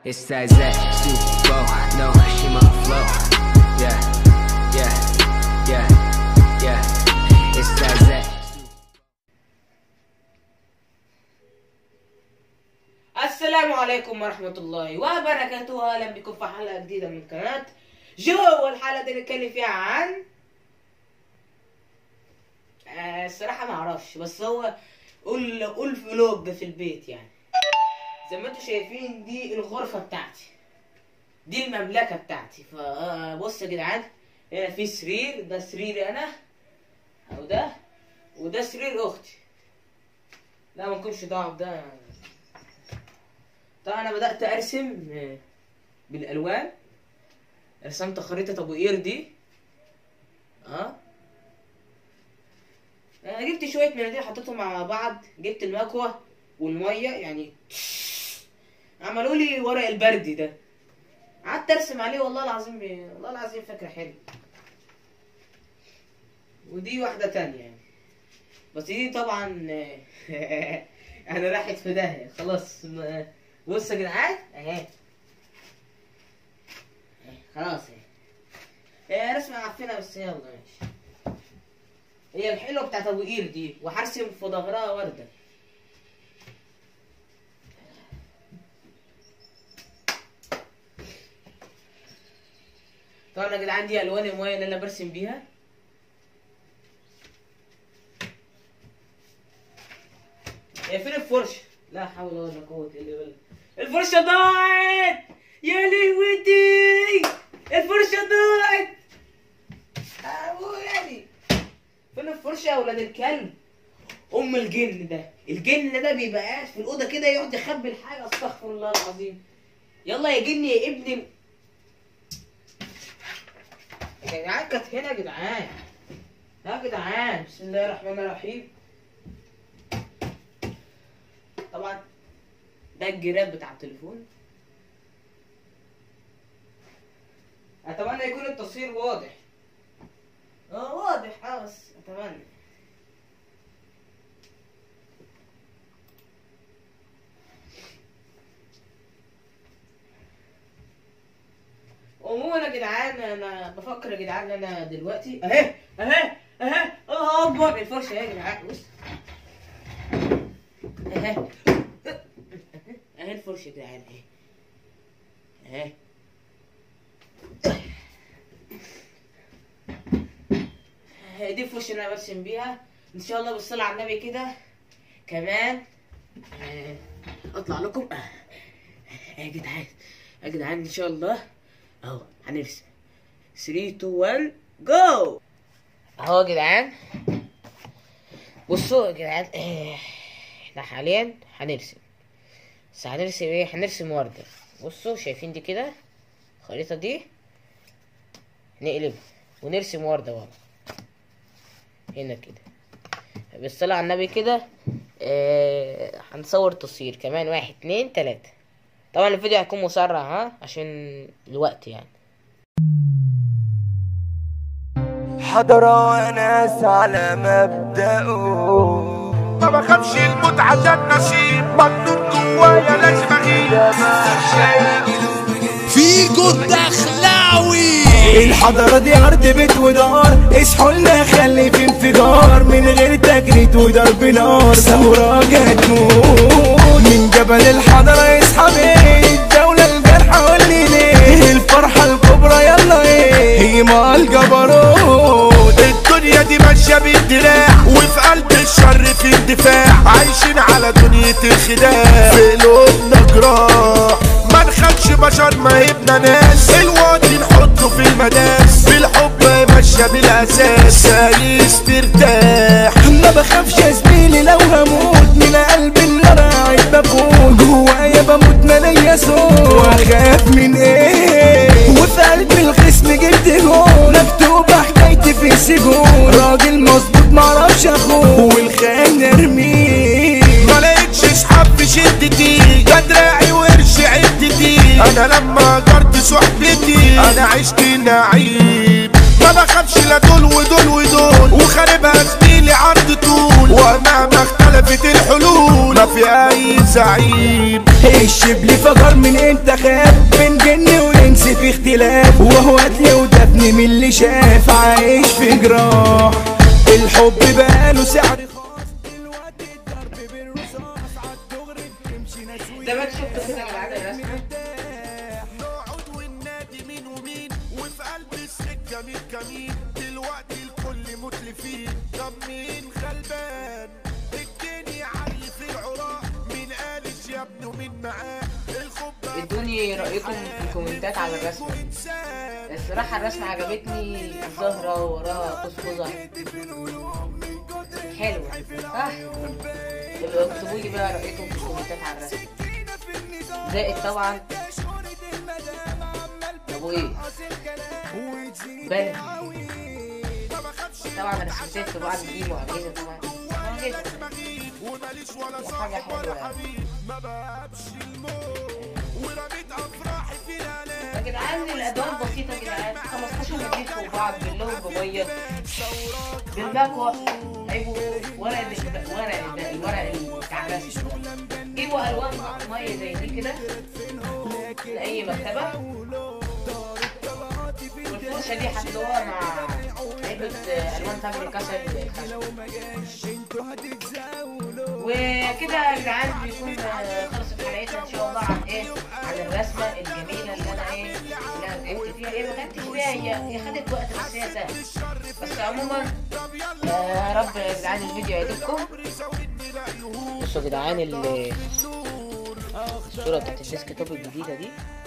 It's that Zach Super Bowl. No, she my flow. Yeah, yeah, yeah, yeah. It's that Zach. السلام عليكم ورحمة الله وبركاته أهلا بكم في حلقة جديدة من قناة جو والحلقة دي نتكلم فيها عن آه الصراحة ما اعرفش بس هو قول قول فلوج في البيت يعني زي ما انتم شايفين دي الغرفة بتاعتي دي المملكة بتاعتي فبص يا جدعان هنا في سرير ده سريري انا او ده وده سرير اختي لا ما نكونش دعوة بده طبعا انا بدات ارسم آه، بالالوان رسمت خريطه ابو قير دي اه آه، جبت شويه مناديل حطيتهم مع بعض جبت المكوه والميه يعني عملوا لي ورق البردي ده قعدت ارسم عليه والله العظيم والله العظيم فكره حلوه ودي واحده تانية يعني بس دي طبعا آه، انا راحت في داهيه خلاص ما- بص يا جدعان اهي أهي، خلاص اهي هي رسمه معفنه بس يلا ماشي هي الحلوه بتاعت ابو قير دي وهرسم في ظهرها ورده طبعا يا جدعان دي الوان المايه اللي انا برسم بيها هي فين الفرشه؟ لا حول ولا قوة الا بالله الفرشة ضاعت يا لهوتي الفرشة ضاعت ابويا دي فين الفرشة يا ولاد الكلب؟ ام الجن ده الجن ده بيبقى قاعد في الاوضه كده يقعد يخبي الحاجه استغفر الله العظيم يلا يا جن يا ابن ال- يا جدعان كانت هنا يا جدعان يا جدعان بسم الله الرحمن الرحيم طبعا ده الجراب بتاع التليفون اتمنى يكون التصوير واضح اه واضح اه بس اتمنى عموما يا جدعان انا بفكر يا جدعان ان انا دلوقتي اهي اهي اهي الله اكبر الفرشه اهي يا جدعان بص اهي اهي الفرشه يا جدعان اهي اهي اهي دي الفرشه اللي انا برسم بيها ان شاء الله بالصلاه على النبي كده كمان آه، اطلع لكم آه، آه، يا جدعان يا جدعان ان شاء الله اهو هنرسم 3 2 1 جو اهو يا جدعان بصوا يا جدعان آه، احنا حاليا هنرسم بس هنرسم ايه هنرسم وردة بصوا شايفين دي كده الخريطة دي نقلب ونرسم وردة ورا هنا كده بالصلاة على النبي كده آه هنصور تصوير كمان واحد اتنين تلاتة طبعا الفيديو هيكون مسرع ها عشان الوقت يعني حضروا ناس على مبدأه ما بخافش الموت عشان نصيب مكتوب جوايا لازم اغيب فيجو الدخلاوي الحضارة دي أرض بيت ودار اصحوا لنا خلي في انفجار من غير تجريد وضرب نار ثورة هتموت من جبل الحضارة يصحى بيه الدولة الجرحى واللي ليه الفرحة الكبرى يلا ايه هي مع الجبروت الدنيا دي ماشية بالدراع وفي قلب الشر في اندفاع عايشين على دنيا الخداع في قلوبنا جراح ما نخافش بشر ما يبنى ناس الواطي نحطه في المداس بالحب ماشية بالاساس عايز ترتاح ما بخافش يا زميلي لو هموت من قلب النار قاعد بفوت جوايا بموت ما ليا صوت واخاف من ايه وفي قلب الخصم جبت جول مكتوبة حكايتي في سجون راجل مظبوط معرفش اخوه والخان ارميه ما لقيتش اصحاب في شدتي ده دراعي وقرش عدتي انا لما جرت صحبتي انا عشت نعيم ما بخافش لا دول ودول ودول وخاربها زميلي عرض طول ومهما اختلفت الحلول ما في اي زعيم الشبل فجر من انت خاف بين جن وانس في اختلاف وهو قتل ودفن من اللي شاف عايش في جراح الحب بقاله سعر خاص دلوقتي الضرب بالرصاص عالدغري بتمشي ناس زي ما انتوا شفتوا كده يا جدعان الرسمه نقعد والنادي مين ومين وفي قلب السكة مين كمين دلوقتي الكل متلفين طب مين غلبان الدنيا عالي في العراق مين قالش يا ابني ومين معاه الخب ادوني رايكم في الكومنتات على الرسمه الصراحه الرسمه عجبتني الزهره وراها قوس قزح حلوه صح يبقى اكتبوا لي بقى رايكم في الكومنتات على الرسمه زائد طبعا ابو ايه بلدي طبعا رسمتين في بعض دي معجزه طبعا معجزه وماليش ولا دي صاحب حاجه ولا حلوه حبيب ما بهبش الموت ورميت افراحي في الالام يا جدعان الادوات بسيطه يا جدعان 15 مدير فوق بعض باللون بميه بالمكوى هيبقوا ورق ال- ورق ال- الورق بتاع الرسم جيبوا الوان ميه زي دي كده لاي مكتبه والفرشه دي هتلاقوها مع علبه الوان تمر كسر الخشب وكده يا جدعان بيكون آه، خلصت حلقتنا ان شاء الله عن ايه عن الرسمه الجميله اللي انا ايه اللي انا تعبت فيها ايه ما تعبتش فيها هي هي خدت وقت بس هي سهله بس عموما آه، يا رب يا جدعان الفيديو يعجبكم بصوا يا جدعان ال- الصوره بتاعت الديسك توب الجديده دي